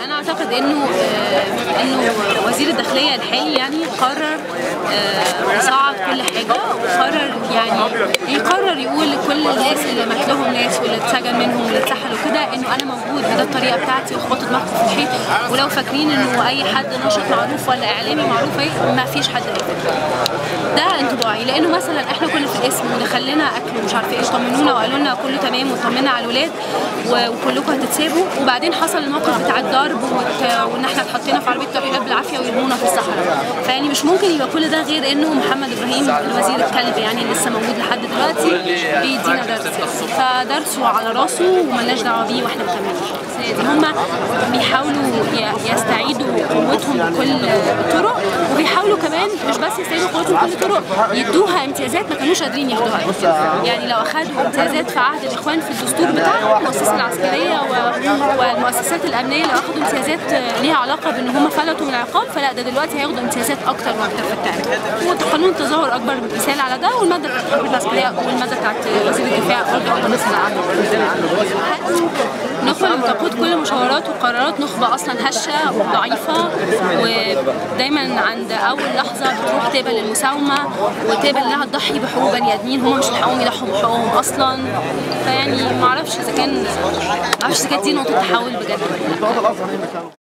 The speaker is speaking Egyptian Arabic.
انا اعتقد انه آه، انه وزير الداخليه الحالي يعني قرر آه، يصعد كل حاجه وقرر يعني يقرر يقول لكل الناس اللي مات لهم ناس واللي اتسجن منهم واللي اتسحلوا كده انه انا موجود وده الطريقه بتاعتي واخبطوا دماغكم في الحيط ولو فاكرين انه اي حد نشط معروف ولا اعلامي معروف ايه ما فيش حد هيفكر ده انطباعي لانه مثلا احنا كنا في القسم ودخل لنا اكل ومش عارفه ايه طمنونا وقالوا لنا كله تمام وطمنا على الولاد و- وكلكم هتتسابوا وبعدين حصل الموقف بتاع الضرب وت- وان احنا اتحطينا في عربيه ترحيب بالعافيه ويرمونا في الصحراء فيعني مش ممكن يبقى كل ده غير انه محمد ابراهيم الوزير الكلب يعني اللي لسه موجود لحد دلوقتي بيدينا درس فدرسه على راسه وملناش دعوه بيه واحنا مكملين هم بيحاولوا ي- يستعيدوا قوتهم بكل الطرق وبيحاولوا كمان مش بس يستعيدوا قوتهم بكل الطرق يدوها امتيازات ما كانوش قادرين ياخدوها قبل كده. يعني لو اخذوا امتيازات في عهد الاخوان في الدستور بتاعهم المؤسسه العسكريه و- والمؤسسات الامنيه لو اخذوا امتيازات ليها علاقه بان هم فلتوا من العقاب فلا ده دلوقتي هياخدوا امتيازات اكتر واكتر في التعليم وقانون التظاهر اكبر مثال على ده والماده بتاعت الحرب العسكريه والماده بتاعت وزير الدفاع برضه اكبر مثال على ده نخبة اللي بتقود كل المشاورات والقرارات نخبة أصلا هشة وضعيفة ودايما عند أول لحظة بتروح تقبل المساومة وتقبل إنها تضحي بحقوق بني آدمين هم مش هيحققوا يضحوا بحقوقهم أصلا فيعني معرفش إذا كان معرفش إذا كانت دي نقطة تحول بجد ولا لأ.